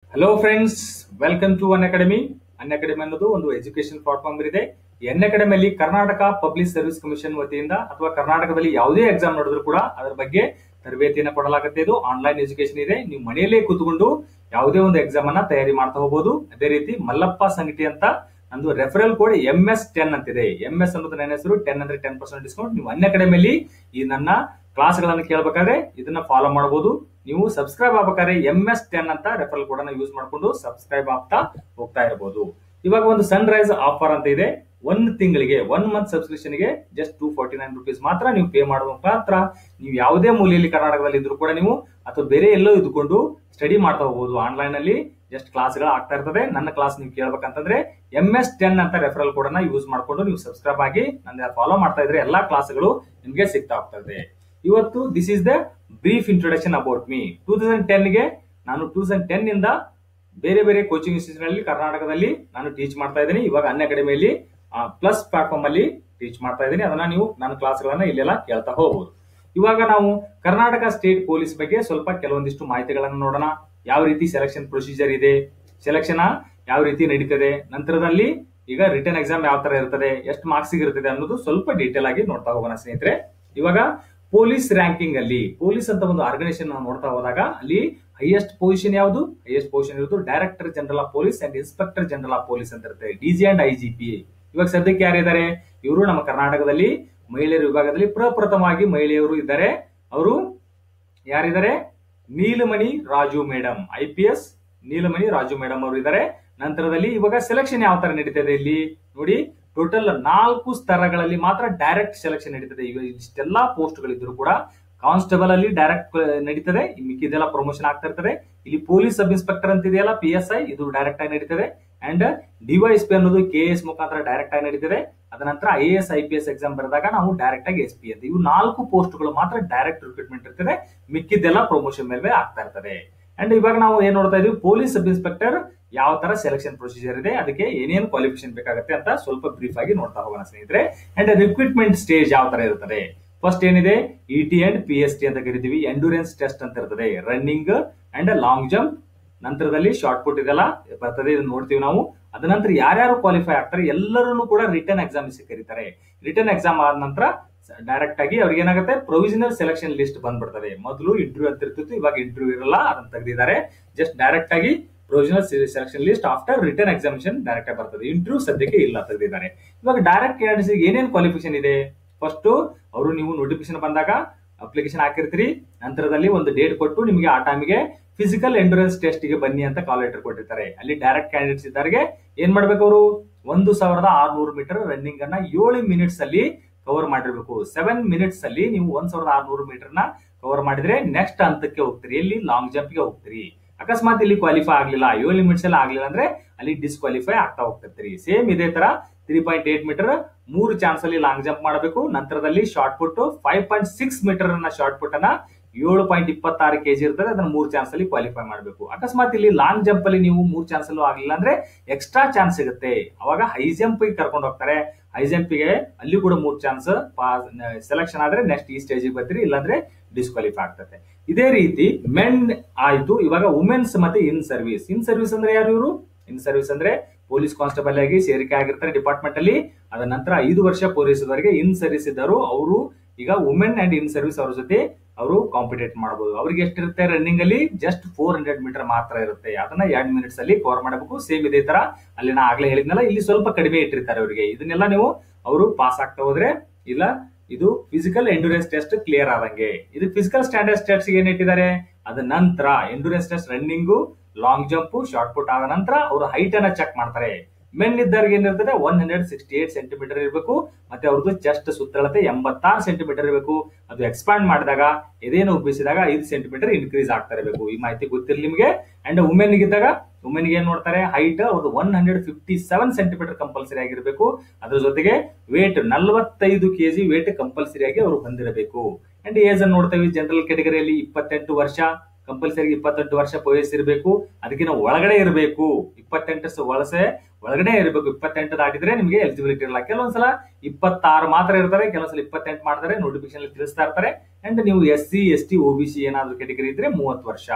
hello friends welcome to Unacademy Unacademy ಅನ್ನೋದು ಒಂದು education platform ಇದೆ ಈ ಅನ್ ಅಕಾಡೆಮಿಯಲ್ಲಿ ಕರ್ನಾಟಕ ಪಬ್ಲಿಕ್ ಸರ್ವಿಸ್ ಕಮಿಷನ್ ವತಿಯಿಂದ ಅಥವಾ ಕರ್ನಾಟಕದಲ್ಲಿ ಯಾವುದೇ ಎಕ್ಸಾಮ್ ನಡೆದ್ರು ಕೂಡ ಅದರ ಬಗ್ಗೆ ತರಬೇತಿಯನ್ನು ಕೊಡಲಾಗುತ್ತೆ ಇದು ಆನ್ಲೈನ್ ಎಜುಕೇಶನ್ ಇದೆ ನೀವು ಮನೆಯಲ್ಲೇ ಕೂತ್ಕೊಂಡು ಯಾವುದೇ ಒಂದು ಎಕ್ಸಾಮ್ ಅನ್ನ ತಯಾರಿ ಮಾಡ್ತಾ ಹೋಗಬಹುದು ಅದೇ ರೀತಿ ಮಲ್ಲಪ್ಪ ಸಂಗಟಿ ಅಂತ ನಂದು referral code M S ten ಅಂತಿದೆ ಎಂ ಎಸ್ ಅನ್ನೋದು ನನ್ನ ಹೆಸರು ಟೆನ್ ಅಂದ್ರೆ ಟೆನ್ ಪರ್ಸೆಂಟ್ ಡಿಸ್ಕೌಂಟ್ ನೀವು ಅನ್ ಅಕಾಡೆಮಿಯಲ್ಲಿ ಈ ನನ್ನ ಕ್ಲಾಸ್ಗಳನ್ನು ಕೇಳಬೇಕಾದ್ರೆ ಇದನ್ನ ಫಾಲೋ ಮಾಡಬಹುದು ನೀವು ಸಬ್ಸ್ಕ್ರೈಬ್ ಆಗ್ಬೇಕಾದ್ರೆ ಎಂ ಎಸ್ ಟೆನ್ ಅಂತ ರೆಫರಲ್ ಕೋಡ್ ಅನ್ನ ಯೂಸ್ ಮಾಡ್ಕೊಂಡು ಸಬ್ಸ್ಕ್ರೈಬ್ ಆಗ್ತಾ ಹೋಗ್ತಾ ಇರಬಹುದು ಇವಾಗ ಒಂದು ಸನ್ ರೈಸ್ ಆಫರ್ ಅಂತ ಇದೆ ಒಂದು ತಿಂಗಳಿಗೆ ಒನ್ ಮಂತ್ ಸಬ್ಸ್ಕ್ರಿಪ್ಷನ್ ಗೆ just two forty nine rupees ಮಾತ್ರ ನೀವು ಪೇ ಮಾಡುವ ಮಾತ್ರ ನೀವು ಯಾವುದೇ ಮೂಲೆಯಲ್ಲಿ ಕರ್ನಾಟಕದಲ್ಲಿ ಇದ್ರೂ ಕೂಡ ನೀವು ಅಥವಾ ಬೇರೆ ಎಲ್ಲೋ ಇದ್ದುಕೊಂಡು ಸ್ಟಡಿ ಮಾಡ್ತಾ ಹೋಗಬಹುದು ಆನ್ಲೈನ್ ಅಲ್ಲಿ ಜಸ್ಟ್ ಕ್ಲಾಸ್ಗಳು ಆಗ್ತಾ ಇರ್ತದೆ ನನ್ನ ಕ್ಲಾಸ್ ನೀವು ಕೇಳ್ಬೇಕಂತಂದ್ರೆ ಎಂ ಎಸ್ ಟೆನ್ ಅಂತ ರೆಫರಲ್ ಕೋಡ್ ಅನ್ನ ಯೂಸ್ ಮಾಡ್ಕೊಂಡು ನೀವು ಸಬ್ಸ್ಕ್ರೈಬ್ ಆಗಿ ನನ್ನ ಫಾಲೋ ಮಾಡ್ತಾ ಇದ್ರೆ ಎಲ್ಲಾ ಕ್ಲಾಸ್ಗಳು ನಿಮ್ಗೆ ಸಿಗ್ತಾ ಹೋಗ್ತದೆ ಇವತ್ತು this is the brief introduction about me two thousand ಟೆನ್ಗೆ ನಾನು ಟೂ ತೌಸಂಡ್ ಟೆನ್ ಇಂದ ಬೇರೆ ಬೇರೆ ಕೋಚಿಂಗ್ ಇನ್ಸ್ಟಿಟ್ಯೂಟ್ ನಲ್ಲಿ ಕರ್ನಾಟಕದಲ್ಲಿ ನಾನು ಟೀಚ್ ಮಾಡ್ತಾ ಇದ್ದೀನಿ ಇವಾಗ ಅನ್ ಅಕಾಡೆಮಿಯಲ್ಲಿ ಪ್ಲಸ್ ಪ್ಲಾಟ್ಫಾರ್ಮ್ ಅಲ್ಲಿ ಟೀಚ್ ಮಾಡ್ತಾ ಇದ್ದೀನಿ ಅದನ್ನ ನೀವು ನನ್ನ ಕ್ಲಾಸ್ಗಳನ್ನ ಇಲ್ಲೆಲ್ಲ ಕೇಳ್ತಾ ಹೋಗಬಹುದು ಇವಾಗ ನಾವು ಕರ್ನಾಟಕ ಸ್ಟೇಟ್ ಪೊಲೀಸ್ ಬಗ್ಗೆ ಸ್ವಲ್ಪ ಕೆಲವೊಂದಿಷ್ಟು ಮಾಹಿತಿಗಳನ್ನು ನೋಡೋಣ ಯಾವ ರೀತಿ ಸೆಲೆಕ್ಷನ್ ಪ್ರೊಸೀಜರ್ ಇದೆ ಸೆಲೆಕ್ಷನ್ ಯಾವ ರೀತಿ ನಡೀತದೆ ನಂತರದಲ್ಲಿ ಈಗ ರಿಟರ್ನ್ ಎಕ್ಸಾಮ್ ಯಾವ ತರ ಇರ್ತದೆ ಎಷ್ಟು ಮಾರ್ಕ್ಸ್ ಇರ್ತದೆ ಅನ್ನೋದು ಸ್ವಲ್ಪ ಡೀಟೇಲ್ ಆಗಿ ನೋಡ್ತಾ ಹೋಗೋಣ ಸ್ನೇಹಿತರೆ ಇವಾಗ ಪೊಲೀಸ್ ರ್ಯಾಂಕಿಂಗ್ ಅಲ್ಲಿ ಪೊಲೀಸ್ ಅಂತ ಒಂದು ಆರ್ಗನೈಸೇಷನ್ ನಾವು ನೋಡ್ತಾ ಹೋದಾಗ ಅಲ್ಲಿ ಹೈಯೆಸ್ಟ್ ಪೊಸಿಷನ್ ಯಾವುದು ಹೈಯೆಸ್ಟ್ ಪೊಸಿಷನ್ ಇರೋದು director general of police and inspector general of police ಅಂತ ಇರುತ್ತೆ ಡಿಜಿ ಅಂಡ್ ಐಜಿಪಿ ಇವಾಗ ಸದ್ಯಕ್ಕೆ ಯಾರಿದ್ದಾರೆ ಇವರು ನಮ್ಮ ಕರ್ನಾಟಕದಲ್ಲಿ ಮಹಿಳೆಯರ ವಿಭಾಗದಲ್ಲಿ ಪ್ರಪ್ರಥಮವಾಗಿ ಮಹಿಳೆಯರು ಇದ್ದಾರೆ ಅವರು ಯಾರಿದ್ದಾರೆ Neelamani Raju madam I P S Neelamani Raju madam ಅವರು ಇದ್ದಾರೆ ನಂತರದಲ್ಲಿ ಇವಾಗ ಸೆಲೆಕ್ಷನ್ ಯಾವ ತರ ನಡೀತದೆ ಇಲ್ಲಿ ನೋಡಿ ಟೋಟಲ್ ನಾಲ್ಕು ಸ್ತರಗಳಲ್ಲಿ ಮಾತ್ರ ಡೈರೆಕ್ಟ್ ಸೆಲೆಕ್ಷನ್ ನಡೀತದೆ ಇವಾಗ ಇಷ್ಟೆಲ್ಲಾ ಪೋಸ್ಟ್ ಗಳಿದ್ರು ಕೂಡ ಕಾನ್ಸ್ಟೇಬಲ್ ಅಲ್ಲಿ ಡೈರೆಕ್ಟ್ ನಡೀತದೆ ಮಿಕ್ಕಿದೆಲ್ಲ ಪ್ರಮೋಷನ್ ಆಗ್ತಾ ಇರ್ತದೆ ಇಲ್ಲಿ ಪೊಲೀಸ್ ಸಬ್ ಇನ್ಸ್ಪೆಕ್ಟರ್ ಅಂತ ಇದೆಯಲ್ಲ ಪಿ ಎಸ್ ಐ ಇದು ಡೈರೆಕ್ಟ್ ಆಗಿ ನಡೀತದೆ ಅಂಡ್ ಡಿವೈಸ್ ಪಿ ಅನ್ನೋದು ಕೆ ಎಸ್ ಮುಖಾಂತರ ಡೈರೆಕ್ಟ್ ಆಗಿ ನಡೀತದೆ ಅದ ನಂತರ I S I P S exam ಬರೆದಾಗ ನಾವು ಡೈರೆಕ್ಟ್ ಆಗಿ ಎಸ್ ಪಿ ಅಂತ ಇವು ನಾಲ್ಕು ಪೋಸ್ಟ್ಗಳು ಮಾತ್ರ ಡೈರೆಕ್ಟ್ ರಿಕ್ರೂಟ್ಮೆಂಟ್ ಇರ್ತದೆ ಮಿಕ್ಕಿದ್ದೆಲ್ಲ ಪ್ರಮೋಷನ್ ಮೇಲೆ ಆಗ್ತಾ ಇರ್ತದೆ ಅಂಡ್ ಇವಾಗ ನಾವು ಏನ್ ನೋಡ್ತಾ ಇದೀವಿ ಪೊಲೀಸ್ ಸಬ್ ಇನ್ಸ್ಪೆಕ್ಟರ್ ಯಾವ ತರ ಸೆಲೆಕ್ಷನ್ ಪ್ರೊಸೀಜರ್ ಇದೆ ಅದಕ್ಕೆ ಏನೇನು ಕ್ವಾಲಿಫಿಕೇಶನ್ ಬೇಕಾಗುತ್ತೆ ಅಂತ ಸ್ವಲ್ಪ ಬ್ರೀಫ್ ಆಗಿ ನೋಡ್ತಾ ಹೋಗೋಣ ಸ್ನೇಹಿತರೆ ಅಂಡ್ ರಿಕ್ರೂಟ್ಮೆಂಟ್ ಸ್ಟೇಜ್ ಯಾವ ತರ ಇರ್ತದೆ ಫಸ್ಟ್ ಏನಿದೆ E T and P S T ಅಂತ ಕರಿತೀವಿ ಎಂಡೂರೆನ್ಸ್ ಟೆಸ್ಟ್ ಅಂತ ಇರ್ತದೆ ರನ್ನಿಂಗ್ ಅಂಡ್ ಲಾಂಗ್ ಜಂಪ್ ನಂತರದಲ್ಲಿ ಶಾರ್ಟ್ ಪುಟ್ ಇದೆಲ್ಲ ಬರ್ತದೆ ಇದನ್ನ ನೋಡ್ತೀವಿ ನಾವು ಅದ ನಂತರ ಯಾರ್ಯಾರು ಕ್ವಾಲಿಫೈ ಆಗ್ತಾರೆ ಎಲ್ಲರೂ ಕೂಡ ರಿಟರ್ನ್ ಎಕ್ಸಾಮ್ ಕರೀತಾರೆ ರಿಟರ್ನ್ ಎಕ್ಸಾಮ್ ಆದ ನಂತರ ಡೈರೆಕ್ಟ್ ಆಗಿ ಅವ್ರಿಗೆ ಏನಾಗುತ್ತೆ ಪ್ರೊವಿಷನಲ್ ಸೆಲೆಕ್ಷನ್ ಲಿಸ್ಟ್ ಬಂದ್ಬಿಡ್ತದೆ ಮೊದಲು ಇಂಟರ್ವ್ಯೂ ಅಂತ ಇರ್ತಿತ್ತು ಇವಾಗ ಇಂಟರ್ವ್ಯೂ ಇರಲ್ಲ ಅದನ್ನ ತೆಗೆದಿದ್ದಾರೆ ಜಸ್ಟ್ ಡೈರೆಕ್ಟ್ ಆಗಿ provisional selection list after written examination direct ಆಗಿ ಬರ್ತದೆ ಇಂಟರ್ವ್ಯೂ ಸದ್ಯಕ್ಕೆ ಇಲ್ಲ ತೆಗೆದಿದ್ದಾರೆ ಇವಾಗ ಡೈರೆಕ್ಟ್ ಕ್ಯಾಂಡಿಡೇಟ್ಸ್ ಏನೇನು ಕ್ವಾಲಿಫಿಕೇಶನ್ ಇದೆ ಫಸ್ಟ್ ಅವರು ನೀವು ನೋಟಿಫಿಕೇಶನ್ ಬಂದಾಗ ಅಪ್ಲಿಕೇಶನ್ ಹಾಕಿರ್ತೀರಿ ನಂತರದಲ್ಲಿ ಒಂದು ಡೇಟ್ ಕೊಟ್ಟು ನಿಮಗೆ ಆ ಟೈಮಿಗೆ ಫಿಸಿಕಲ್ ಎಂಡೂರೆನ್ಸ್ ಟೆಸ್ಟ್ ಗೆ ಬನ್ನಿ ಅಂತ ಕಾಲ್ ಲೆಟರ್ ಕೊಟ್ಟಿರ್ತಾರೆ ಅಲ್ಲಿ ಡೈರೆಕ್ಟ್ ಕ್ಯಾಂಡಿಡೇಟ್ಸ್ ಇದ್ದಾರೆ ಏನ್ ಮಾಡ್ಬೇಕು ಅವರು ಒಂದು ಸಾವಿರದ ಆರ್ನೂರು ಮೀಟರ್ ರನ್ನಿಂಗ್ ಅನ್ನ ಏಳು ಮಿನಿಟ್ಸ್ ಅಲ್ಲಿ ಕವರ್ ಮಾಡಿರ್ಬೇಕು ಸೆವೆನ್ ಮಿನಿಟ್ಸ್ ಅಲ್ಲಿ ನೀವು ಒಂದ್ ಸಾವಿರದ ಆರ್ನೂರು ಮೀಟರ್ ನ ಕವರ್ ಮಾಡಿದ್ರೆ ನೆಕ್ಸ್ಟ್ ಹಂತಕ್ಕೆ ಹೋಗ್ತೀರಿ ಎಲ್ಲಿ ಲಾಂಗ್ ಜಂಪ್ ಗೆ ಹೋಗ್ತೀರಿ ಅಕಸ್ಮಾತ್ ಇಲ್ಲಿ ಕ್ವಾಲಿಫೈ ಆಗ್ಲಿಲ್ಲ ಏಳು ಮಿನಿಟ್ಸ್ ಎಲ್ಲ ಆಗ್ಲಿಲ್ಲ ಅಂದ್ರೆ ಅಲ್ಲಿ ಡಿಸ್ಕ್ವಾಲಿಫೈ ಆಗ್ತಾ ಹೋಗ್ತಿರ್ತೀರಿ ಸೇಮ್ ಇದೇ ತರ ತ್ರೀ ಪಾಯಿಂಟ್ ಏಟ್ ಮೀಟರ್ ಮೂರು ಚಾನ್ಸ್ ಅಲ್ಲಿ ಲಾಂಗ್ ಜಂಪ್ ಮಾಡಬೇಕು ನಂತರದಲ್ಲಿ shot put five point six meter ಅನ್ನ ಶಾರ್ಟ್ ಪುಟ್ ಅನ್ನ ಏಳು ಪಾಯಿಂಟ್ ಇಪ್ಪತ್ತಾರು ಕೆಜಿ ಇರ್ತದೆ ಅದನ್ನ ಮೂರು ಚಾನ್ಸ್ ಅಲ್ಲಿ ಕ್ವಾಲಿಫೈ ಮಾಡಬೇಕು ಅಕಸ್ಮಾತ್ ಇಲ್ಲಿ ಲಾಂಗ್ ಜಂಪ್ ಅಲ್ಲಿ ನೀವು ಮೂರು ಚಾನ್ಸ್ ಅಲ್ಲೂ ಆಗ್ಲಿಲ್ಲ ಅಂದ್ರೆ ಎಕ್ಸ್ಟ್ರಾ ಚಾನ್ಸ್ ಸಿಗುತ್ತೆ ಅವಾಗ ಹೈ ಜಂಪ್ ಕರ್ಕೊಂಡು ಹೋಗ್ತಾರೆ ಹೈ ಜಂಪ್ ಗೆ ಅಲ್ಲಿ ಕೂಡ ಮೂರು ಚಾನ್ಸ್ ಸೆಲೆಕ್ಷನ್ ಆದ್ರೆ ನೆಕ್ಸ್ಟ್ ಈ ಸ್ಟೇಜ್ ಬರ್ತೀರಿ ಇಲ್ಲಾಂದ್ರೆ ಡಿಸ್ಕ್ವಾಲಿಫೈ ಆಗ್ತದೆ ಇದೇ ರೀತಿ ಮೆನ್ ಆಯ್ತು ಇವಾಗ ವುಮೆನ್ಸ್ ಮತ್ತೆ ಇನ್ ಸರ್ವಿಸ್ ಇನ್ ಸರ್ವಿಸ್ ಅಂದ್ರೆ ಯಾರು ಇವರು ಇನ್ ಸರ್ವಿಸ್ ಅಂದ್ರೆ ಪೊಲೀಸ್ ಕಾನ್ಸ್ಟೇಬಲ್ ಆಗಿ ಸೇರಿಕೆ ಆಗಿರ್ತಾರೆ ಡಿಪಾರ್ಟ್ಮೆಂಟ್ ಅಲ್ಲಿ ಅದ ನಂತರ ಐದು ವರ್ಷ ಪೊಲೀಸವರೆಗೆ ಇನ್ ಸರ್ವಿಸ್ ಇದ್ದರು ಅವರು ಈಗ ವುಮೆನ್ ಅಂಡ್ ಇನ್ ಸರ್ವಿಸ್ ಅವ್ರ ಜೊತೆ ಅವರು ಕಾಂಪಿಟೇಟ್ ಮಾಡಬಹುದು ಅವ್ರಿಗೆ ಎಷ್ಟಿರುತ್ತೆ ರನ್ನಿಂಗ್ ಅಲ್ಲಿ ಜಸ್ಟ್ ಫೋರ್ ಹಂಡ್ರೆಡ್ ಮೀಟರ್ ಮಾತ್ರ ಇರುತ್ತೆ ಅದನ್ನ ಎರಡ್ ಮಿನಿಟ್ಸ್ ಅಲ್ಲಿ ಕವರ್ ಮಾಡಬೇಕು ಸೇಮ್ ಇದೇ ತರ ಅಲ್ಲಿ ನಾ ಆಗ್ಲೇ ಹೇಳಿದ್ನಲ್ಲ ಇಲ್ಲಿ ಸ್ವಲ್ಪ ಕಡಿಮೆ ಇಟ್ಟಿರ್ತಾರೆ ಅವರಿಗೆ ಇದನ್ನೆಲ್ಲ ನೀವು ಅವರು ಪಾಸ್ ಆಗ್ತಾ ಹೋದ್ರೆ ಇಲ್ಲ ಇದು ಫಿಸಿಕಲ್ ಎಂಡೂರೆನ್ಸ್ ಟೆಸ್ಟ್ ಕ್ಲಿಯರ್ ಆದಂಗೆ ಇದು ಫಿಸಿಕಲ್ ಸ್ಟ್ಯಾಂಡರ್ಡ್ ಟೆಸ್ಟ್ ಏನ್ ಇಟ್ಟಿದ್ದಾರೆ ಅದ ನಂತರ endurance test running long jump shot put ಆದ ನಂತರ ಅವರು ಹೈಟ್ ಅನ್ನ ಚೆಕ್ ಮಾಡ್ತಾರೆ ಮೆನ್ ಇದ್ದವ್ರಿಗೆ ಏನಿರ್ತದೆ one hundred sixty eight centimeter ಇರಬೇಕು ಮತ್ತೆ ಅವ್ರದ್ದು ಚೆಸ್ಟ್ ಸುತ್ತಳತೆ ಎಂಬತ್ತಾರು ಸೆಂಟಿಮೀಟರ್ ಇರಬೇಕು ಅದು ಎಕ್ಸ್ಪಾಂಡ್ ಮಾಡಿದಾಗ ಎದೇನು ಉಬ್ಬಿಸಿದಾಗ ಐದು ಸೆಂಟಿಮೀಟರ್ ಇನ್ಕ್ರೀಸ್ ಆಗ್ತಾ ಇರಬೇಕು ಈ ಮಾಹಿತಿ ಗೊತ್ತಿರಲಿ ನಿಮಗೆ ಅಂಡ್ ವುಮೆನ್ ಇದ್ದಾಗ ವುಮೆನ್ ಗೆ ಏನ್ ನೋಡ್ತಾರೆ ಹೈಟ್ ಅವ್ರದ್ದು one hundred fifty seven centimeter compulsory ಆಗಿರಬೇಕು ಅದ್ರ ಜೊತೆಗೆ ವೇಟ್ ನಲವತ್ತೈದು ಕೆಜಿ ವೇಟ್ ಕಂಪಲ್ಸರಿ ಆಗಿ ಅವರು ಹೊಂದಿರಬೇಕು ಅಂಡ್ ಏಜ್ ಅನ್ನು ನೋಡ್ತೇವೆ ಜನರಲ್ ಕೆಟಗರಿಯಲ್ಲಿ ಇಪ್ಪತ್ತೆಂಟು ವರ್ಷ ಕಂಪಲ್ಸರಿ ಇಪ್ಪತ್ತೆಂಟು ವರ್ಷ ವಯಸ್ಸಿರಬೇಕು ಅದಕ್ಕಿಂತ ಒಳಗಡೆ ಇರಬೇಕು ಇಪ್ಪತ್ತೆಂಟು ವಲಸೆ ಒಳಗಡೆ ಇರಬೇಕು ಇಪ್ಪತ್ತೆಂಟು ದಾಟಿದ್ರೆ ನಿಮಗೆ ಎಲಿಜಿಬಿಲಿಟಿ ಇರಲ್ಲ ಕೆಲವೊಂದ್ಸಲ ಇಪ್ಪತ್ತಾರು ಮಾತ್ರ ಇರ್ತಾರೆ ಕೆಲವೊಂದ್ಸಲ ಇಪ್ಪತ್ತೆಂಟು ಮಾಡ್ತಾರೆ ನೋಟಿಫಿಕೇಶನ್ ತಿಳಿಸ್ತಾ ಇರ್ತಾರೆ ಅಂಡ್ ನೀವು S C S T O B C ಏನಾದ್ರು ಕೆಟಗರಿ ಇದ್ರೆ ಮೂವತ್ತು ವರ್ಷ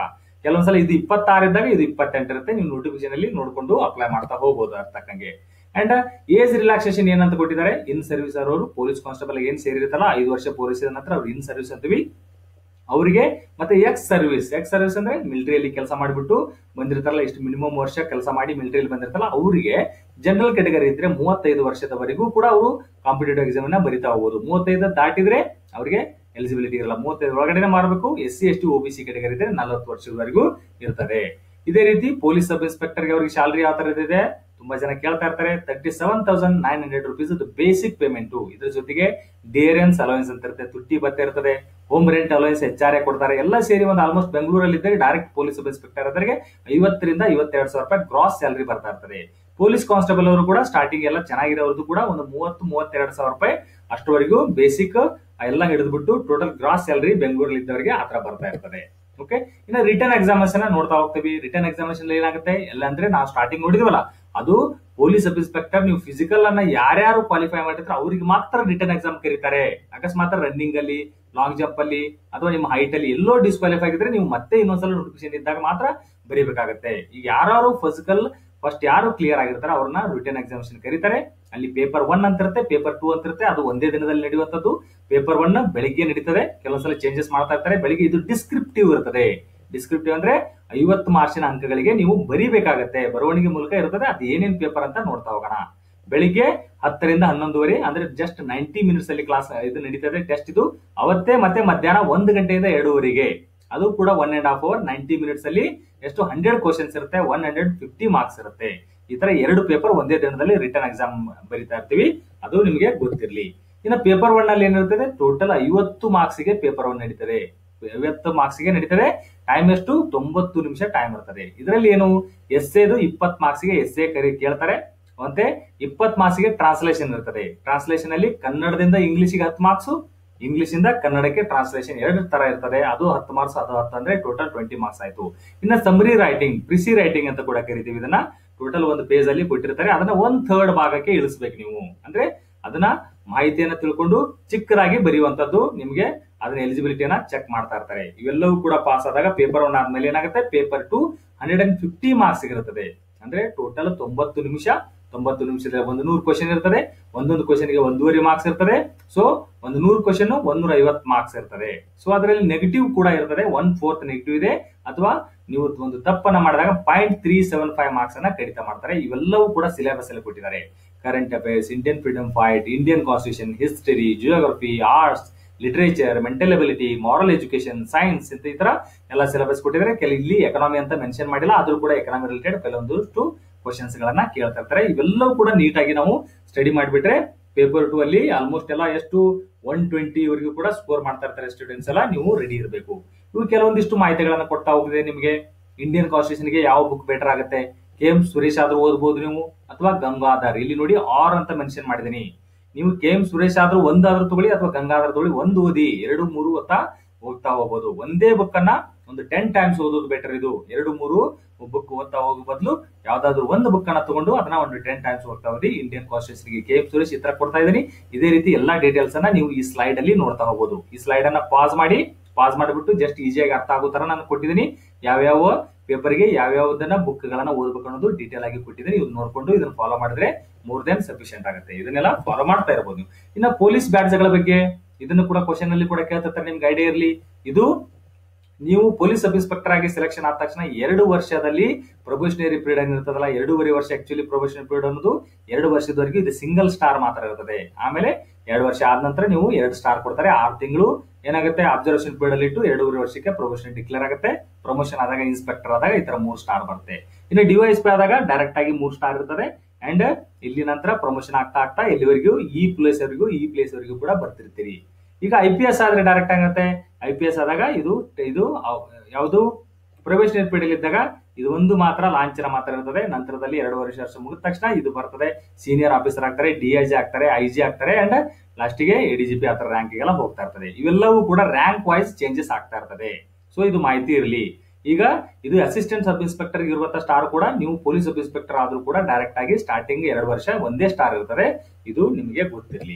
ಕೆಲವೊಂದ್ಸಲ ಇದು ಇಪ್ಪತ್ತಾರು ಇದ್ದಾಗ ಇದು ಇಪ್ಪತ್ತೆಂಟು ಇರುತ್ತೆ ನೀವು ನೋಟಿಫಿಕೇಶನ್ ಅಲ್ಲಿ ನೋಡ್ಕೊಂಡು ಅಪ್ಲೈ ಮಾಡ್ತಾ ಹೋಗ್ಬೋದು ಅರ್ಥಕ್ಕಂಗೆ ಅಂಡ್ ಏಜ್ ರಿಲ್ಯಾಕ್ಸೇಷನ್ ಏನಂತ ಕೊಟ್ಟಿದ್ದಾರೆ ಇನ್ ಸರ್ವಿಸ್ ಅವರು ಪೊಲೀಸ್ ಕಾನ್ಸ್ಟೇಬಲ್ ಏನ್ ಸೇರಿರ್ತಾರಲ್ಲ ಐದು ವರ್ಷ ಪೊಲೀಸ್ ನಂತರ ಅವ್ರು ಇನ್ ಸರ್ವಿಸ್ ಅಂತೀವಿ ಅವರಿಗೆ ಮತ್ತೆ ಎಕ್ಸ್ ಸರ್ವಿಸ್ ಎಕ್ಸ್ ಸರ್ವಿಸ್ ಅಂದ್ರೆ ಮಿಲಿಟರಿಯಲ್ಲಿ ಕೆಲಸ ಮಾಡಿಬಿಟ್ಟು ಬಂದಿರ್ತಾರಲ್ಲ ಇಷ್ಟು ಮಿನಿಮಮ್ ವರ್ಷ ಕೆಲಸ ಮಾಡಿ ಮಿಲಿಟರಿಯಲ್ಲಿ ಬಂದಿರ್ತಾರಲ್ಲ ಅವರಿಗೆ ಜನರಲ್ ಕೆಟಗರಿ ಇದ್ರೆ ಮೂವತ್ತೈದು ವರ್ಷದವರೆಗೂ ಕೂಡ ಅವರು ಕಾಂಪಿಟೇಟಿವ್ ಎಕ್ಸಾಮ್ ನ ಬರಿತಾ ಹೋಗ್ಬೋದು ಮೂವತ್ತೈದು ದಾಟಿದ್ರೆ ಅವರಿಗೆ ಎಲಿಜಿಬಿಲಿಟಿ ಇರಲ್ಲ ಮೂವತ್ತೈದು ಒಳಗಡೆ ಮಾಡಬೇಕು S C S T OBC category ಇದ್ರೆ ನಲವತ್ತು ವರ್ಷದವರೆಗೂ ಇರ್ತದೆ ಇದೇ ರೀತಿ ಪೊಲೀಸ್ ಸಬ್ ಇನ್ಸ್ಪೆಕ್ಟರ್ಗೆ ಅವರಿಗೆ ಸ್ಯಾಲರಿ ಯಾವ ತರ ಇದೆ ತುಂಬಾ ಜನ ಕೇಳ್ತಾ ಇರ್ತಾರೆ thirty seven thousand nine hundred rupees basic payment ಇದ್ರ ಜೊತೆಗೆ ಡೇರೆನ್ಸ್ ಅಲವೆನ್ಸ್ ಅಂತ ಇರುತ್ತೆ ತುಟ್ಟಿ ಭತ್ತೆ ಇರ್ತದೆ home rent allowance H R A ಕೊಡ್ತಾರೆ ಎಲ್ಲ ಸೇರಿ ಒಂದು ಆಲ್ಮೋಸ್ಟ್ ಬೆಂಗಳೂರಲ್ಲಿ ಇದ್ದರೆ ಡೈರೆಕ್ಟ್ ಪೊಲೀಸ್ ಸಬ್ ಇನ್ಸ್ಪೆಕ್ಟರ್ ಅದರಿಗೆ ಐವತ್ತರಿಂದ ಐವತ್ತೆರಡು ಸಾವಿರ ರೂಪಾಯಿ ಗ್ರಾಸ್ ಸ್ಯಾಲರಿ ಬರ್ತಾ ಇರ್ತದೆ ಪೊಲೀಸ್ ಕಾನ್ಸ್ಟೇಬಲ್ ಅವರು ಕೂಡ ಸ್ಟಾರ್ಟಿಂಗ್ ಎಲ್ಲ ಚೆನ್ನಾಗಿರೋದು ಕೂಡ ಒಂದು ಮೂವತ್ತು ಮೂವತ್ತೆರಡು ಸಾವಿರ ರೂಪಾಯಿ ಅಷ್ಟವರೆಗೂ ಬೇಸಿಕ್ ಎಲ್ಲ ಹಿಡಿದ್ಬಿಟ್ಟು ಟೋಟಲ್ ಗ್ರಾಸ್ ಸ್ಯಾಲರಿ ಬೆಂಗಳೂರಲ್ಲಿ ಇದ್ದವರಿಗೆ ಆತರ ಬರ್ತಾ ಇರ್ತದೆ ಓಕೆ ಇನ್ನು ರಿಟರ್ನ್ ಎಕ್ಸಾಮಿನೇಷನ್ ನೋಡ್ತಾ ಹೋಗ್ತೀವಿ ರಿಟರ್ನ್ ಎಕ್ಸಾಮಿನೇಷನ್ ಏನಾಗುತ್ತೆ ಎಲ್ಲ ಅಂದ್ರೆ ನಾವು ಸ್ಟಾರ್ಟಿಂಗ್ ನೋಡಿದ್ವಲ್ಲ ಅದು ಪೊಲೀಸ್ ಸಬ್ ಇನ್ಸ್ಪೆಕ್ಟರ್ ನೀವು ಫಿಸಿಕಲ್ ಅನ್ನ ಯಾರ್ಯಾರು ಕ್ವಾಲಿಫೈ ಮಾಡಿರ್ತಾರೆ ಅವ್ರಿಗೆ ಮಾತ್ರ ರಿಟರ್ನ್ ಎಕ್ಸಾಮ್ ಕರೀತಾರೆ ಅಕಸ್ಮಾತ್ ರನ್ನಿಂಗ್ ಅಲ್ಲಿ ಲಾಂಗ್ ಜಂಪ್ ಅಲ್ಲಿ ಅಥವಾ ನಿಮ್ಮ ಹೈಟ್ ಅಲ್ಲಿ ಎಲ್ಲೋ ಡಿಸ್ಕ್ವಾಲಿಫೈ ಆಗಿದ್ರೆ ನೀವು ಮತ್ತೆ ಇನ್ನೊಂದ್ಸಲ ನೋಟಿಫಿಕೇಶನ್ ಇದ್ದಾಗ ಮಾತ್ರ ಬರೀಬೇಕಾಗುತ್ತೆ ಈಗ ಯಾರು ಫಿಸಿಕಲ್ ಫಸ್ಟ್ ಯಾರು ಕ್ಲಿಯರ್ ಆಗಿರ್ತಾರೆ ಅವ್ರನ್ನ ರಿಟರ್ನ್ ಎಕ್ಸಾಮಿನೇಷನ್ ಕರೀತಾರೆ ಅಲ್ಲಿ ಪೇಪರ್ ಒನ್ ಅಂತ ಇರುತ್ತೆ ಪೇಪರ್ ಟೂ ಅಂತ ಇರುತ್ತೆ ಅದು ಒಂದೇ ದಿನದಲ್ಲಿ ನಡೆಯುವಂತದ್ದು ಪೇಪರ್ ಒನ್ ಬೆಳಿಗ್ಗೆ ನಡೀತದೆ ಕೆಲವೊಂದ್ಸಲ ಚೇಂಜಸ್ ಮಾಡ್ತಾ ಇರ್ತಾರೆ ಬೆಳಿಗ್ಗೆ ಇದು ಡಿಸ್ಕ್ರಿಪ್ಟಿವ್ ಇರ್ತದೆ ಡಿಸ್ಕ್ರಿಪ್ಟಿವ್ ಅಂದ್ರೆ ಐವತ್ತು ಮಾರ್ಕ್ಸಿನ ಅಂಕಗಳಿಗೆ ನೀವು ಬರೀಬೇಕಾಗತ್ತೆ ಬರವಣಿಗೆ ಮೂಲಕ ಇರ್ತದೆ ಅದು ಏನೇನ್ ಪೇಪರ್ ಅಂತ ನೋಡ್ತಾ ಹೋಗೋಣ ಬೆಳಿಗ್ಗೆ ಹತ್ತರಿಂದ ಹನ್ನೊಂದುವರೆ ಅಂದ್ರೆ ಜಸ್ಟ್ ನೈಂಟಿ ಮಿನಿಟ್ಸ್ ಅಲ್ಲಿ ಕ್ಲಾಸ್ ಇದು ನಡೀತದೆ ಟೆಸ್ಟ್ ಇದು ಅವತ್ತೇ ಮತ್ತೆ ಮಧ್ಯಾಹ್ನ ಒಂದು ಗಂಟೆಯಿಂದ ಎರಡೂವರೆಗೆ ಅದು ಕೂಡ one and half hour ninety minutes ಅಲ್ಲಿ ಎಷ್ಟು ಹಂಡ್ರೆಡ್ ಕ್ವಶನ್ಸ್ ಇರುತ್ತೆ ಒನ್ ಹಂಡ್ರೆಡ್ ಫಿಫ್ಟಿ ಮಾರ್ಕ್ಸ್ ಇರುತ್ತೆ ಈ ತರ ಎರಡು ಪೇಪರ್ ಒಂದೇ ದಿನದಲ್ಲಿ ರಿಟರ್ನ್ ಎಕ್ಸಾಮ್ ಬರಿತಾ ಇರ್ತೀವಿ ಅದು ನಿಮಗೆ ಗೊತ್ತಿರಲಿ ಇನ್ನು ಪೇಪರ್ ಒನ್ ಅಲ್ಲಿ ಏನಿರ್ತದೆ ಟೋಟಲ್ ಐವತ್ತು ಮಾರ್ಕ್ಸ್ ಗೆ ಪೇಪರ್ ಒನ್ ನಡೀತದೆ ಐವತ್ತು ಮಾರ್ಕ್ಸ್ ಗೆ ನಡೀತದೆ ಟೈಮ್ ಎಷ್ಟು ತೊಂಬತ್ತು ನಿಮಿಷ ಟೈಮ್ ಇರ್ತದೆ ಇದರಲ್ಲಿ ಏನು ಎಸ್ ಎದು ಇಪ್ಪತ್ ಮಾರ್ಕ್ಸ್ ಗೆ ಎಸ್ ಎ ಕರಿ ಕೇಳ್ತಾರೆ ಮತ್ತೆ ಇಪ್ಪತ್ ಮಾರ್ಕ್ಸ್ ಗೆ ಟ್ರಾನ್ಸ್ಲೇಷನ್ ಇರ್ತದೆ ಟ್ರಾನ್ಸ್ಲೇಷನ್ ಅಲ್ಲಿ ಕನ್ನಡದಿಂದ ಇಂಗ್ಲಿಷ್ಗೆ ಹತ್ತು ಮಾರ್ಕ್ಸ್ ಇಂಗ್ಲಿಷ್ ಇಂದ ಕನ್ನಡಕ್ಕೆ ಟ್ರಾನ್ಸ್ಲೇಷನ್ ಎರಡು ತರ ಇರ್ತದೆ ಅದು ಹತ್ತು ಮಾರ್ಕ್ಸ್ ಅದು ಹತ್ತು ಅಂದ್ರೆ ಟೋಟಲ್ ಟ್ವೆಂಟಿ ಮಾರ್ಕ್ಸ್ ಆಯ್ತು ಇನ್ನ ಸಮರಿ ರೈಟಿಂಗ್ ಪ್ರಿಸಿ ರೈಟಿಂಗ್ ಅಂತ ಕೂಡ ಕರಿತೀವಿ ಇದನ್ನ ಟೋಟಲ್ ಒಂದು ಪೇಜ್ ಅಲ್ಲಿ ಕೊಟ್ಟಿರ್ತಾರೆ ಅದನ್ನ ಒಂದ್ ಥರ್ಡ್ ಭಾಗಕ್ಕೆ ಇಳಿಸ್ಬೇಕು ನೀವು ಅಂದ್ರೆ ಅದನ್ನ ಮಾಹಿತಿಯನ್ನ ತಿಳ್ಕೊಂಡು ಚಿಕ್ಕದಾಗಿ ಬರೆಯುವಂತದ್ದು ನಿಮ್ಗೆ ಅದನ್ನ ಎಲಿಜಿಬಿಲಿಟಿಯನ್ನ ಚೆಕ್ ಮಾಡ್ತಾ ಇರ್ತಾರೆ ಇವೆಲ್ಲವೂ ಕೂಡ ಪಾಸ್ ಆದಾಗ ಪೇಪರ್ ಒನ್ ಆದ್ಮೇಲೆ ಏನಾಗುತ್ತೆ paper two hundred and fifty marks ಇರುತ್ತದೆ ಅಂದ್ರೆ ಟೋಟಲ್ ತೊಂಬತ್ತು ನಿಮಿಷ ತೊಂಬತ್ತು ನಿಮಿಷದ ಒಂದು ನೂರು ಕ್ವಶನ್ ಇರ್ತದೆ ಒಂದೊಂದು ಕ್ವಶನ್ಗೆ ಒಂದೂವರೆ ಮಾರ್ಕ್ಸ್ ಇರ್ತದೆ ಸೊ ಒಂದು ನೂರು ಕ್ವಶನ್ ಒಂದೂರ ಐವತ್ತು ಮಾರ್ಕ್ಸ್ ಇರ್ತದೆ ಸೊ ಅದರಲ್ಲಿ ನೆಗೆಟಿವ್ ಕೂಡ ಇರ್ತದೆ ಒನ್ ಫೋರ್ತ್ ನೆಗೆಟಿವ್ ಇದೆ ಅಥವಾ ನೀವು ಒಂದು ತಪ್ಪನ್ನ ಮಾಡಿದಾಗ point three seven five marks ಅನ್ನ ಕಡಿತ ಮಾಡ್ತಾರೆ ಇವೆಲ್ಲವೂ ಕೂಡ ಸಿಲೆಬಸ್ ಅಲ್ಲಿ ಕೊಟ್ಟಿದ್ದಾರೆ current affairs Indian freedom fight Indian constitution history geography arts literature mental ability moral education science ಅಂತ ಈ ತರ ಎಲ್ಲ ಸಿಲೆಬಸ್ ಕೊಟ್ಟಿದ್ದಾರೆ ಕೆಲ ಇಲ್ಲಿ ಎಕನಾಮಿ ಅಂತ ಮೆನ್ಷನ್ ಮಾಡಿಲ್ಲ ಆದ್ರೂ ಕೂಡ ಎಕನಾಮಿ ರಿಲೇಟೆಡ್ ಕೆಲವೊಂದಷ್ಟು ಕ್ವಶನ್ಸ್ ಗಳನ್ನ ಕೇಳ್ತಾ ಇರ್ತಾರೆ ಇವೆಲ್ಲವೂ ಕೂಡ ನೀಟಾಗಿ ನಾವು ಸ್ಟಡಿ ಮಾಡಿಬಿಟ್ರೆ ಪೇಪರ್ ಟು ಅಲ್ಲಿ ಆಲ್ಮೋಸ್ಟ್ ಎಲ್ಲ ಎಷ್ಟು ಒನ್ ಟ್ವೆಂಟಿ ವರೆಗೂ ಕೂಡ ಸ್ಕೋರ್ ಮಾಡ್ತಾ ಇರ್ತಾರೆ ಸ್ಟೂಡೆಂಟ್ಸ್ ಎಲ್ಲ ನೀವು ರೆಡಿ ಇರಬೇಕು ಇವು ಕೆಲವೊಂದಿಷ್ಟು ಮಾಹಿತಿಗಳನ್ನ ಕೊಡ್ತಾ ಹೋಗಿದೆ ನಿಮಗೆ ಇಂಡಿಯನ್ ಕಾನ್ಸ್ಟಿಟ್ಯೂಷನ್ ಗೆ ಯಾವ ಬುಕ್ ಬೆಟರ್ ಆಗುತ್ತೆ ಕೆ ಎಂ ಸುರೇಶ್ ಆದ್ರೂ ಓದ್ಬೋದು ನೀವು ಅಥವಾ ಗಂಗಾಧರ್ ಇಲ್ಲಿ ನೋಡಿ ಆರ್ ಅಂತ ಮೆನ್ಷನ್ ಮಾಡಿದೀನಿ ನೀವು ಕೆ ಎಂ ಸುರೇಶ್ ಆದ್ರೂ ಒಂದಾದ್ರೂ ತಗೊಳ್ಳಿ ಅಥವಾ ಗಂಗಾಧರ್ ತಗೊಳ್ಳಿ ಒಂದು ಓದಿ ಎರಡು ಮೂರು ಅಂತ ಹೋಗ್ತಾ ಹೋಗ್ಬೋದು ಒಂದೇ ಬುಕ್ ಅನ್ನ ಒಂದು ಟೆನ್ ಟೈಮ್ಸ್ ಓದೋದು ಬೆಟರ್ ಇದು ಎರಡು ಮೂರು ಬುಕ್ ಓದ್ತಾ ಹೋಗೋ ಬದಲು ಯಾವ್ದಾದ್ರು ಒಂದು ಬುಕ್ ಅನ್ನ ತಗೊಂಡು ಅದನ್ನ ಒಂದು ಟೆನ್ ಟೈಮ್ಸ್ ಓದ್ತಾ ಹೋಗಿ Indian constitution K M Suresh ಈ ತರ ಕೊಡ್ತಾ ಇದೀನಿ ಇದೇ ರೀತಿ ಎಲ್ಲಾ ಡೀಟೇಲ್ಸ್ ಅನ್ನ ನೀವು ಈ ಸ್ಲೈಡ್ ಅಲ್ಲಿ ನೋಡ್ತಾ ಹೋಗ್ಬೋದು ಈ ಸ್ಲೈಡ್ ಅನ್ನ ಪಾಸ್ ಮಾಡಿ ಪಾಸ್ ಮಾಡಿಬಿಟ್ಟು ಜಸ್ಟ್ ಈಸಿಯಾಗಿ ಅರ್ಥ ಆಗೋ ತರ ನಾನು ಕೊಟ್ಟಿದ್ದೀನಿ ಯಾವ್ಯಾವ ಪೇಪರ್ಗೆ ಯಾವ್ಯಾವ್ದನ್ನ ಬುಕ್ ಗಳನ್ನ ಓದ್ಬೇಕು ಅನ್ನೋದು ಡೀಟೇಲ್ ಆಗಿ ಕೊಟ್ಟಿದ್ದೀನಿ ಇದನ್ನ ನೋಡ್ಕೊಂಡು ಇದನ್ನ ಫಾಲೋ ಮಾಡಿದ್ರೆ ಮೋರ್ ದೆನ್ ಸಫಿಶಿಯಂಟ್ ಆಗುತ್ತೆ ಇದನ್ನೆಲ್ಲ ಫಾಲೋ ಮಾಡ್ತಾ ಇರಬಹುದು ನೀವು ಇನ್ನ ಪೊಲೀಸ್ ಬ್ಯಾಡ್ಜ್ ಗಳ ಬಗ್ಗೆ ಇದನ್ನು ಕೂಡ ಕ್ವಶನ್ ಅಲ್ಲಿ ಕೂಡ ಕೇಳ್ತಿರ್ತಾರೆ ನಿಮ್ಗೆ ಐಡಿಯಾ ಇರಲಿ ಇದು ನೀವು ಪೊಲೀಸ್ ಸಬ್ ಇನ್ಸ್ಪೆಕ್ಟರ್ ಆಗಿ ಸೆಲೆಕ್ಷನ್ ಆದ ತಕ್ಷಣ ಎರಡು ವರ್ಷದಲ್ಲಿ ಪ್ರೊಬೆಷನರಿ ಪೀರಿಯಡ್ ಏನಿರ್ತದಲ್ಲ ಎರಡೂವರೆ ವರ್ಷ ಆಕ್ಚುಲಿ ಪ್ರೊಬೆಷನರಿ ಪೀರಿಯಡ್ ಅನ್ನೋದು ಎರಡು ವರ್ಷದವರೆಗೂ ಇದು ಸಿಂಗಲ್ ಸ್ಟಾರ್ ಮಾತ್ರ ಇರ್ತದೆ ಆಮೇಲೆ ಎರಡು ವರ್ಷ ಆದ ನಂತರ ನೀವು ಎರಡು ಸ್ಟಾರ್ ಕೊಡ್ತಾರೆ ಆರು ತಿಂಗಳು ಏನಾಗುತ್ತೆ ಅಬ್ಸರ್ವೇಷನ್ ಪೀರಿಯಡ್ ಅಲ್ಲಿ ಇಟ್ಟು ಎರಡೂವರೆ ವರ್ಷಕ್ಕೆ ಪ್ರೊಮೋಷನ್ ಡಿಕ್ಲೇರ್ ಆಗುತ್ತೆ ಪ್ರಮೋಷನ್ ಆದಾಗ ಇನ್ಸ್ಪೆಕ್ಟರ್ ಆದಾಗ ಈ ತರ ಮೂರು ಸ್ಟಾರ್ ಬರುತ್ತೆ ಇನ್ನು ಡಿವೈಸ್ ಪಿ ಆದಾಗ ಡೈರೆಕ್ಟ್ ಆಗಿ ಮೂರು ಸ್ಟಾರ್ ಇರ್ತದೆ ಅಂಡ್ ಇಲ್ಲಿ ನಂತರ ಪ್ರಮೋಷನ್ ಆಗ್ತಾ ಆಗ್ತಾ ಎಲ್ಲಿವರೆಗೂ ಈ ಪ್ಲೇಸ್ ವರೆಗೂ ಈ ಪ್ಲೇಸ್ ವರೆಗೂ ಕೂಡ ಬರ್ತಿರ್ತೀರಿ ಈಗ ಐ ಪಿ ಎಸ್ ಆದ್ರೆ ಡೈರೆಕ್ಟ್ ಆಗುತ್ತೆ ಐ ಪಿ ಎಸ್ ಆದಾಗ ಇದು ಇದು ಯಾವುದು ಪ್ರೊಬೇಷನರಿ ಪೀರಿಯಡ್ ಇದ್ದಾಗ ಇದು ಒಂದು ಮಾತ್ರ ಲಾಂಛನ ಮಾತ್ರ ಇರ್ತದೆ ನಂತರದಲ್ಲಿ ಎರಡೂವರೆ ವರ್ಷ ಮುಗಿದ ತಕ್ಷಣ ಇದು ಬರ್ತದೆ ಸೀನಿಯರ್ ಆಫೀಸರ್ ಆಗ್ತಾರೆ ಡಿ ಐ ಜಿ ಆಗ್ತಾರೆ ಐ ಜಿ ಆಗ್ತಾರೆ ಅಂಡ್ ಲಾಸ್ಟಿಗೆ ಎ ಡಿ ಜಿ ಪಿ ಆತರ ರ್ಯಾಂಕ್ ಎಲ್ಲ ಹೋಗ್ತಾ ಇರ್ತದೆ ಇವೆಲ್ಲವೂ ಕೂಡ ರ್ಯಾಂಕ್ ವೈಸ್ ಚೇಂಜಸ್ ಆಗ್ತಾ ಇರ್ತದೆ ಸೊ ಇದು ಮಾಹಿತಿ ಇರಲಿ ಈಗ ಇದು ಅಸಿಸ್ಟೆಂಟ್ ಸಬ್ ಇನ್ಸ್ಪೆಕ್ಟರ್ ಇರುವಂತ ಸ್ಟಾರ್ ಕೂಡ ನೀವು ಪೊಲೀಸ್ ಸಬ್ ಇನ್ಸ್ಪೆಕ್ಟರ್ ಆದ್ರೂ ಕೂಡ ಡೈರೆಕ್ಟ್ ಆಗಿ ಸ್ಟಾರ್ಟಿಂಗ್ ಎರಡು ವರ್ಷ ಒಂದೇ ಸ್ಟಾರ್ ಇರ್ತದೆ ಇದು ನಿಮಗೆ ಗೊತ್ತಿರಲಿ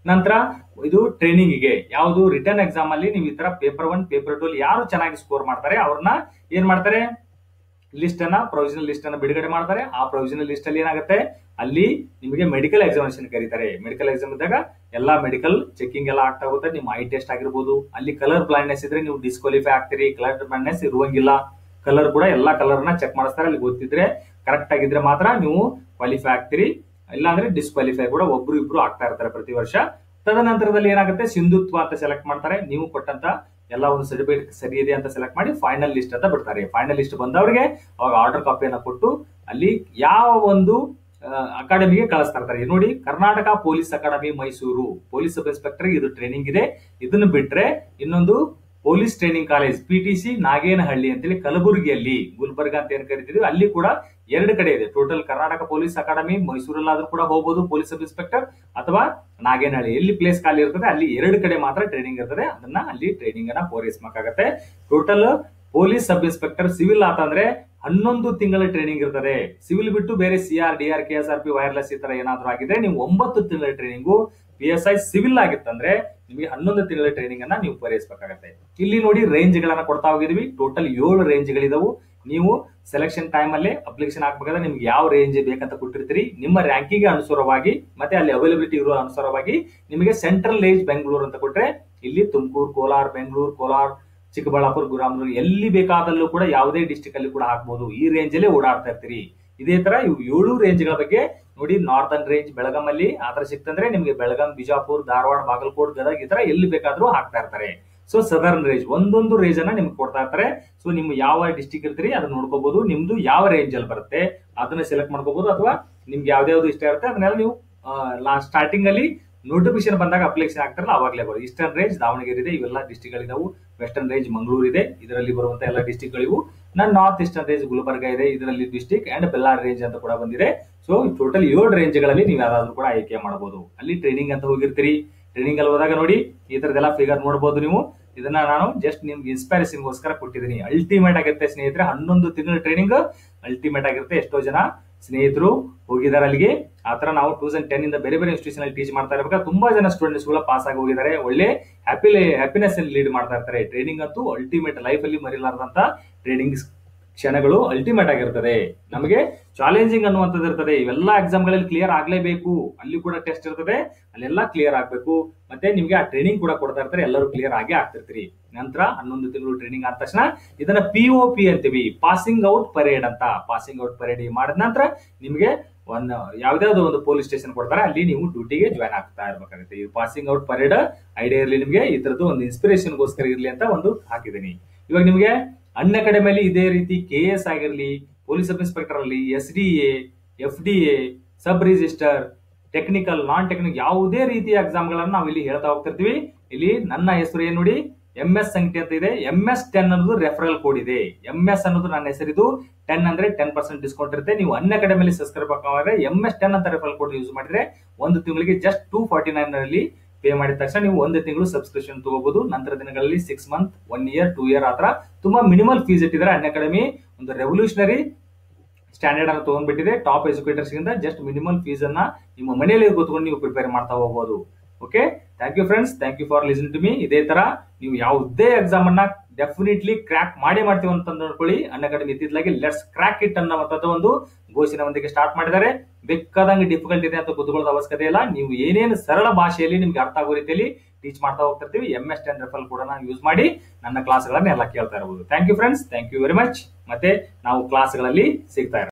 ನಂತರ ಇದು ಟ್ರೈನಿಂಗಿಗೆ ಯಾವುದು ರಿಟರ್ನ್ ಎಕ್ಸಾಮ್ ಅಲ್ಲಿ ನೀವು ಈ ತರ ಪೇಪರ್ ಒನ್ ಪೇಪರ್ ಟು ಯಾರು ಚೆನ್ನಾಗಿ ಸ್ಕೋರ್ ಮಾಡ್ತಾರೆ ಅವ್ರನ್ನ ಏನ್ ಮಾಡ್ತಾರೆ ಲಿಸ್ಟ್ ಅನ್ನ ಪ್ರೊವಿಷನಲ್ ಲಿಸ್ಟ್ ಅನ್ನ ಬಿಡುಗಡೆ ಮಾಡ್ತಾರೆ ಆ ಪ್ರೊವಿಷನಲ್ ಲಿಸ್ಟ್ ಅಲ್ಲಿ ಏನಾಗುತ್ತೆ ಅಲ್ಲಿ ನಿಮಗೆ ಮೆಡಿಕಲ್ ಎಕ್ಸಾಮಿನೇಷನ್ ಕರೀತಾರೆ ಮೆಡಿಕಲ್ ಎಕ್ಸಾಮ್ ಇದ್ದಾಗ ಎಲ್ಲಾ ಮೆಡಿಕಲ್ ಚೆಕಿಂಗ್ ಎಲ್ಲ ಆಗ್ತಾ ಹೋಗುತ್ತೆ ನಿಮ್ಮ ಐ ಟೆಸ್ಟ್ ಆಗಿರ್ಬೋದು ಅಲ್ಲಿ ಕಲರ್ ಬ್ಲೈಂಡ್ನೆಸ್ ಇದ್ರೆ ನೀವು ಡಿಸ್ಕ್ವಾಲಿಫೈ ಆಗ್ತೀರಿ ಕಲರ್ ಬ್ಲೈಂಡ್ನೆಸ್ ಇರುವಂಗಿಲ್ಲ ಕಲರ್ ಕೂಡ ಎಲ್ಲಾ ಕಲರ್ ನ ಚೆಕ್ ಮಾಡಿಸ್ತಾರೆ ಅಲ್ಲಿ ಗೊತ್ತಿದ್ರೆ ಕರೆಕ್ಟ್ ಆಗಿದ್ರೆ ಮಾತ್ರ ನೀವು ಕ್ವಾಲಿಫೈ ಆಗ್ತೀರಿ ಇಲ್ಲಾಂದ್ರೆ ಡಿಸ್ಕ್ವಾಲಿಫೈ ಕೂಡ ಒಬ್ರು ಇಬ್ರು ಆಗ್ತಾ ಇರ್ತಾರೆ ಪ್ರತಿ ವರ್ಷ ತದನಂತರದಲ್ಲಿ ಏನಾಗುತ್ತೆ ಸಿಂಧುತ್ವ ಅಂತ ಸೆಲೆಕ್ಟ್ ಮಾಡ್ತಾರೆ ನೀವು ಕೊಟ್ಟಂತ ಎಲ್ಲ ಒಂದು ಸರ್ಟಿಫಿಕೇಟ್ ಸರಿ ಇದೆ ಅಂತ ಸೆಲೆಕ್ಟ್ ಮಾಡಿ ಫೈನಲ್ ಲಿಸ್ಟ್ ಅಂತ ಬಿಡ್ತಾರೆ ಫೈನಲ್ ಲಿಸ್ಟ್ ಬಂದವರಿಗೆ ಅವಾಗ ಆರ್ಡರ್ ಕಾಪಿಯನ್ನ ಕೊಟ್ಟು ಅಲ್ಲಿ ಯಾವ ಒಂದು ಅಕಾಡೆಮಿಗೆ ಕಳಿಸ್ತಾ ಇರ್ತಾರೆ ನೋಡಿ Karnataka police academy Mysuru police sub inspector ಇದು ಟ್ರೈನಿಂಗ್ ಇದೆ ಇದನ್ನು ಬಿಟ್ರೆ ಇನ್ನೊಂದು police training college P T C Nagenahalli ಅಂತೇಳಿ ಕಲಬುರಗಿಯಲ್ಲಿ ಗುಲ್ಬರ್ಗ ಅಂತ ಏನ್ ಕರಿತೀವಿ ಅಲ್ಲಿ ಕೂಡ ಎರಡು ಕಡೆ ಇದೆ ಟೋಟಲ್ ಕರ್ನಾಟಕ ಪೊಲೀಸ್ ಅಕಾಡೆಮಿ ಮೈಸೂರಲ್ಲಾದ್ರೂ ಕೂಡ ಹೋಗಬಹುದು ಪೊಲೀಸ್ ಸಬ್ ಇನ್ಸ್ಪೆಕ್ಟರ್ ಅಥವಾ ನಾಗೇನಹಳ್ಳಿ ಎಲ್ಲಿ ಪ್ಲೇಸ್ ಖಾಲಿ ಇರ್ತದೆ ಅಲ್ಲಿ ಎರಡು ಕಡೆ ಮಾತ್ರ ಟ್ರೈನಿಂಗ್ ಇರ್ತದೆ ಅದನ್ನ ಅಲ್ಲಿ ಟ್ರೈನಿಂಗ್ ಅನ್ನ ಪೂರೈಸಬೇಕಾಗತ್ತೆ total police sub inspector civil ಆತಂದ್ರೆ ಹನ್ನೊಂದು ತಿಂಗಳ ಟ್ರೈನಿಂಗ್ ಇರ್ತದೆ ಸಿವಿಲ್ ಬಿಟ್ಟು ಬೇರೆ C R D R K S R P wireless ಈ ತರ ಏನಾದ್ರು ಆಗಿದ್ರೆ ನೀವು ಒಂಬತ್ತು ತಿಂಗಳ training P S I civil ಆಗಿತ್ತಂದ್ರೆ ನಿಮಗೆ ಹನ್ನೊಂದು ತಿಂಗಳ ಟ್ರೈನಿಂಗ್ ಅನ್ನ ನೀವು ಪೂರೈಸಬೇಕಾಗತ್ತೆ ಇಲ್ಲಿ ನೋಡಿ ರೇಂಜ್ ಗಳನ್ನ ಕೊಡ್ತಾ ಹೋಗಿದ್ವಿ ಟೋಟಲ್ ಏಳು ರೇಂಜ್ ಗಳಿದಾವು ನೀವು ಸೆಲೆಕ್ಷನ್ ಟೈಮ್ ಅಲ್ಲೇ ಅಪ್ಲಿಕೇಶನ್ ಹಾಕ್ಬೇಕಾದ್ರೆ ನಿಮ್ಗೆ ಯಾವ ರೇಂಜ್ ಬೇಕಂತ ಕೊಟ್ಟಿರ್ತೀರಿ ನಿಮ್ಮ ರ್ಯಾಂಕಿಂಗ್ ಅನುಸಾರವಾಗಿ ಮತ್ತೆ ಅಲ್ಲಿ ಅವೈಲಬಿಲಿಟಿ ಇರೋ ಅನುಸಾರವಾಗಿ ನಿಮಗೆ ಸೆಂಟ್ರಲ್ ರೇಂಜ್ ಬೆಂಗಳೂರು ಅಂತ ಕೊಟ್ರೆ ಇಲ್ಲಿ ತುಮಕೂರು ಕೋಲಾರ ಬೆಂಗಳೂರು ಕೋಲಾರ ಚಿಕ್ಕಬಳ್ಳಾಪುರ ಗುರಾಮನೂರು ಎಲ್ಲಿ ಬೇಕಾದಲ್ಲೂ ಕೂಡ ಯಾವುದೇ ಡಿಸ್ಟಿಕ್ ಅಲ್ಲಿ ಕೂಡ ಹಾಕ್ಬೋದು ಈ ರೇಂಜ್ ಅಲ್ಲೇ ಓಡಾಡ್ತಾ ಇರ್ತೀರಿ ಇದೇ ತರ ಇವು ಏಳು ರೇಂಜ್ ಗಳ ಬಗ್ಗೆ ನೋಡಿ ನಾರ್ದರ್ನ್ ರೇಂಜ್ ಬೆಳಗಾಂ ಅಲ್ಲಿ ಆತರ ಸಿಕ್ತಂದ್ರೆ ನಿಮಗೆ ಬೆಳಗಾಂ ಬಿಜಾಪುರ್ ಧಾರವಾಡ ಬಾಗಲಕೋಟ್ ಗದಗ ಈ ತರ ಎಲ್ಲಿ ಬೇಕಾದ್ರೂ ಹಾಕ್ತಾ ಇರ್ತಾರೆ ಸೊ ಸದರ್ನ್ ರೇಂಜ್ ಒಂದೊಂದು ರೇಂಜ್ ಅನ್ನ ನಿಮ್ಗೆ ಕೊಡ್ತಾ ಇರ್ತಾರೆ ಸೊ ನಿಮ್ ಯಾವ ಡಿಸ್ಟಿಕ್ ಇರ್ತೀರಿ ಅದನ್ನ ನೋಡ್ಕೋಬಹುದು ನಿಮ್ದು ಯಾವ ರೇಂಜ್ ಅಲ್ಲಿ ಬರುತ್ತೆ ಅದನ್ನ ಸೆಲೆಕ್ಟ್ ಮಾಡ್ಕೋಬಹುದು ಅಥವಾ ನಿಮ್ಗೆ ಯಾವ್ದಾವ್ದು ಇಷ್ಟ ಇರುತ್ತೆ ಅದನ್ನೆಲ್ಲ ನೀವು ಲಾಸ್ಟ್ ಸ್ಟಾರ್ಟಿಂಗ್ ಅಲ್ಲಿ ನೋಟಿಫಿಕೇಶನ್ ಬಂದಾಗ ಅಪ್ಲಿಕೇಶನ್ ಆಗ್ತಾರಲ್ಲ ಅವಾಗಲೇ ಬರೋದು ಈಸ್ಟರ್ನ್ ರೇಂಜ್ ದಾವಣಗೆರೆ ಇದೆ ಇವೆಲ್ಲ ಡಿಸ್ಟಿಕ್ ಗಳಿದಾವು ವೆಸ್ಟರ್ನ್ ರೇಂಜ್ ಮಂಗಳೂರು ಇದೆ ಇದರಲ್ಲಿ ಬರುವಂತ ಎಲ್ಲ ಡಿಸ್ಟಿಕ್ ಗಳಿವು ನಾನು ನಾರ್ತ್ ಈಸ್ಟರ್ನ್ ರೇಂಜ್ ಗುಲ್ಬರ್ಗ ಇದೆ ಇದರಲ್ಲಿ ಡಿಸ್ಟಿಕ್ ಅಂಡ್ ಬೆಲ್ಲಾರ್ ರೇಂಜ್ ಅಂತ ಕೂಡ ಬಂದಿದೆ ಸೊ ಟೋಟಲ್ ಏಳು ರೇಂಜ್ ಗಳಲ್ಲಿ ನೀವು ಯಾವ್ದಾದ್ರು ಕೂಡ ಆಯ್ಕೆ ಮಾಡಬಹುದು ಅಲ್ಲಿ ಟ್ರೈನಿಂಗ್ ಅಂತ ಹೋಗಿರ್ತೀರಿ ಟ್ರೈನಿಂಗ್ ಅಲ್ಲಿ ಹೋದಾಗ ನೋಡಿ ಈ ತರದೆಲ್ಲ ಫಿಗರ್ ನೋಡಬಹುದು ನೀವು ಇದನ್ನ ನಾನು ಜಸ್ಟ್ ನಿಮ್ಗೆ ಇನ್ಸ್ಪೈರೇಷನ್ ಗೋಸ್ಕರ ಕೊಟ್ಟಿದ್ದೀನಿ ಅಲ್ಟಿಮೇಟ್ ಆಗಿರುತ್ತೆ ಸ್ನೇಹಿತರೆ ಹನ್ನೊಂದು ತಿಂಗಳ ಟ್ರೈನಿಂಗ್ ಅಲ್ಟಿಮೇಟ್ ಆಗಿರುತ್ತೆ ಎಷ್ಟೋ ಜನ ಸ್ನೇಹಿತರು ಹೋಗಿದ್ದಾರೆ ಅಲ್ಲಿಗೆ ಆತರ ನಾವು ಟೂ ತೌಸಂಡ್ ಟೆನ್ ಇಂದ ಬೇರೆ ಬೇರೆ ಇನ್ಸ್ಟಿಟ್ಯೂಷನ್ ಅಲ್ಲಿ ಟೀಚ್ ಮಾಡ್ತಾ ಇರ್ಬೇಕಾದ್ರೆ ತುಂಬಾ ಜನ ಸ್ಟೂಡೆಂಟ್ಸ್ ಗಳು ಪಾಸ್ ಆಗಿ ಹೋಗಿದ್ದಾರೆ ಒಳ್ಳೆ ಹ್ಯಾಪಿ ಹ್ಯಾಪಿನೆಸ್ ಅಲ್ಲಿ ಲೀಡ್ ಮಾಡ್ತಾ ಇರ್ತಾರೆ ಟ್ರೈನಿಂಗ್ ಅಂತೂ ಅಲ್ಟಿಮೇಟ್ ಲೈಫ್ ಅಲ್ಲಿ ಮರಿಲಾರದಂತ ಟ್ರೈನಿಂಗ್ ಕ್ಷಣಗಳು ಅಲ್ಟಿಮೇಟ್ ಆಗಿರ್ತದೆ ನಮಗೆ ಚಾಲೆಂಜಿಂಗ್ ಅನ್ನುವಂಥದ್ದು ಇರ್ತದೆ ಇವೆಲ್ಲ ಎಕ್ಸಾಮ್ ಗಳಲ್ಲಿ ಕ್ಲಿಯರ್ ಆಗ್ಲೇಬೇಕು ಅಲ್ಲಿ ಕೂಡ ಟೆಸ್ಟ್ ಇರ್ತದೆ ಅಲ್ಲೆಲ್ಲ ಕ್ಲಿಯರ್ ಆಗ್ಬೇಕು ಮತ್ತೆ ನಿಮ್ಗೆ ಆ ಟ್ರೈನಿಂಗ್ ಕೂಡ ಕೊಡ್ತಾ ಇರ್ತಾರೆ ಎಲ್ಲರೂ ಕ್ಲಿಯರ್ ಆಗೇ ಆಗ್ತಿರ್ತೀರಿ ನಂತರ ಹನ್ನೊಂದು ತಿಂಗಳು ಟ್ರೈನಿಂಗ್ ಆದ ತಕ್ಷಣ ಇದನ್ನ ಪಿ ಒ ಪಿ ಅಂತೀವಿ ಪಾಸಿಂಗ್ ಔಟ್ ಪರೇಡ್ ಅಂತ ಪಾಸಿಂಗ್ ಔಟ್ ಪರೇಡ್ ಮಾಡಿದ ನಂತರ ನಿಮ್ಗೆ ಒಂದು ಯಾವ್ದಾವ್ದೋ ಒಂದು ಪೊಲೀಸ್ ಸ್ಟೇಷನ್ ಕೊಡ್ತಾರೆ ಅಲ್ಲಿ ನೀವು ಡ್ಯೂಟಿಗೆ ಜಾಯ್ನ್ ಆಗ್ತಾ ಇರ್ಬೇಕಾಗುತ್ತೆ ಈ ಪಾಸಿಂಗ್ ಔಟ್ ಪರೇಡ್ ಐಡಿಯಾ ಇರಲಿ ನಿಮ್ಗೆ ಈ ತರದ್ದು ಒಂದು ಇನ್ಸ್ಪಿರೇಷನ್ ಗೋಸ್ಕರ ಇರ್ಲಿ ಅಂತ ಒಂದು ಹಾಕಿದ್ದೀನಿ ಇವಾಗ ನಿಮ್ಗೆ ಅನ್ ಅಕಾಡೆಮಿಯಲ್ಲಿ ಇದೇ ರೀತಿ ಕೆ ಎಸ್ ಆಗಿರ್ಲಿ ಪೊಲೀಸ್ ಸಬ್ ಇನ್ಸ್ಪೆಕ್ಟರ್ ಅಲ್ಲಿ S D A F D A sub register technical non technical ಯಾವುದೇ ರೀತಿಯ ಎಕ್ಸಾಮ್ ಗಳನ್ನ ನಾವು ಇಲ್ಲಿ ಹೇಳ್ತಾ ಹೋಗ್ತಿರ್ತೀವಿ ಇಲ್ಲಿ ನನ್ನ ಹೆಸರು ಏನ್ ನೋಡಿ ಎಂ ಎಸ್ ಸಂಖ್ಯೆ ಅಂತ ಇದೆ ಎಂ ಎಸ್ ಟೆನ್ ಅನ್ನೋದು ರೆಫರಲ್ ಕೋಡ್ ಇದೆ ಎಂ ಎಸ್ ಅನ್ನೋದು ನನ್ನ ಹೆಸರಿದು ಟೆನ್ ಅಂದ್ರೆ ಟೆನ್ ಪರ್ಸೆಂಟ್ ಡಿಸ್ಕೌಂಟ್ ಇರುತ್ತೆ ನೀವು ಅನ್ ಅಕಾಡೆಮಿಯಲ್ಲಿ ಸಬ್ಸ್ಕ್ರೈಬ್ ಹಾಕೋದ್ರೆ ಎಂ ಎಸ್ ಟೆನ್ ಅಂತ ರೆಫರಲ್ ಕೋಡ್ ಯೂಸ್ ಮಾಡಿದ್ರೆ ಒಂದು ತಿಂಗಳಿಗೆ ಜಸ್ಟ್ ಟೂ ಫಾರ್ಟಿ ನೈನ್ ಅಲ್ಲಿ ಪೇ ಮಾಡಿದ ತಕ್ಷಣ ನೀವು ಒಂದು ತಿಂಗಳು ಸಬ್ಸ್ಕ್ರಿಪ್ಷನ್ ತಗೋಬಹುದು ನಂತರ ದಿನಗಳಲ್ಲಿ six month one year two year ಆತರ ತುಂಬಾ ಮಿನಿಮಲ್ ಫೀಸ್ ಇಟ್ಟಿದ್ದಾರೆ ಅನ್ ಅಕಾಡೆಮಿ ಒಂದು ರೆವಲ್ಯೂಷನರಿ ಸ್ಟ್ಯಾಂಡರ್ಡ್ ಅನ್ನು ತಗೊಂಡ್ಬಿಟ್ಟಿದೆ ಟಾಪ್ ಎಜುಕೇಟರ್ಸ್ ಗಿಂತ ಜಸ್ಟ್ ಮಿನಿಮಲ್ ಫೀಸ್ ಅನ್ನ ನಿಮ್ಮ ಮನೆಯಲ್ಲಿ ಕೂತ್ಕೊಂಡು ನೀವು ಪ್ರಿಪೇರ್ ಮಾಡ್ತಾ ಹೋಗಬಹುದು okay thank you friends thank you for listen to me ಇದೇ ತರ ನೀವು ಯಾವುದೇ ಎಕ್ಸಾಮ್ ಅನ್ನ ಡೆಫಿನೆಟ್ಲಿ ಕ್ರ್ಯಾಕ್ ಮಾಡೇ ಮಾಡ್ತೀವಿ ಅಂತ ನೋಡ್ಕೊಳ್ಳಿ ಅನ್ ಅಕಾಡೆಮಿ ಇತ್ತಿದ್ಲಾಗಿ ಲೆಟ್ಸ್ ಕ್ರ್ಯಾಕ್ ಇಟ್ ಅನ್ನುವಂಥದ್ದು ಒಂದು ಘೋಷಣೆಯೊಂದಿಗೆ ಸ್ಟಾರ್ಟ್ ಮಾಡಿದ್ದಾರೆ ಬೇಕಾದಂಗೆ ಡಿಫಿಕಲ್ಟ್ ಇದೆ ಅಂತ ಕೂತ್ಕೊಳ್ಳೋದು ಅವಶ್ಯಕತೆ ಇಲ್ಲ ನೀವು ಏನೇನು ಸರಳ ಭಾಷೆಯಲ್ಲಿ ನಿಮ್ಗೆ ಅರ್ಥ ಆಗೋ ರೀತಿಯಲ್ಲಿ ಟೀಚ್ ಮಾಡ್ತಾ ಹೋಗ್ತಿರ್ತೀವಿ ಎಂ ಎಸ್ ಟೆನ್ ರೆಫಲ್ ಕೂಡ ಯೂಸ್ ಮಾಡಿ ನನ್ನ ಕ್ಲಾಸ್ಗಳನ್ನ ಎಲ್ಲ ಕೇಳ್ತಾ ಇರಬಹುದು thank you friends thank you very much ಮತ್ತೆ ನಾವು ಕ್ಲಾಸ್ಗಳಲ್ಲಿ ಸಿಗ್ತಾ ಇರೋದು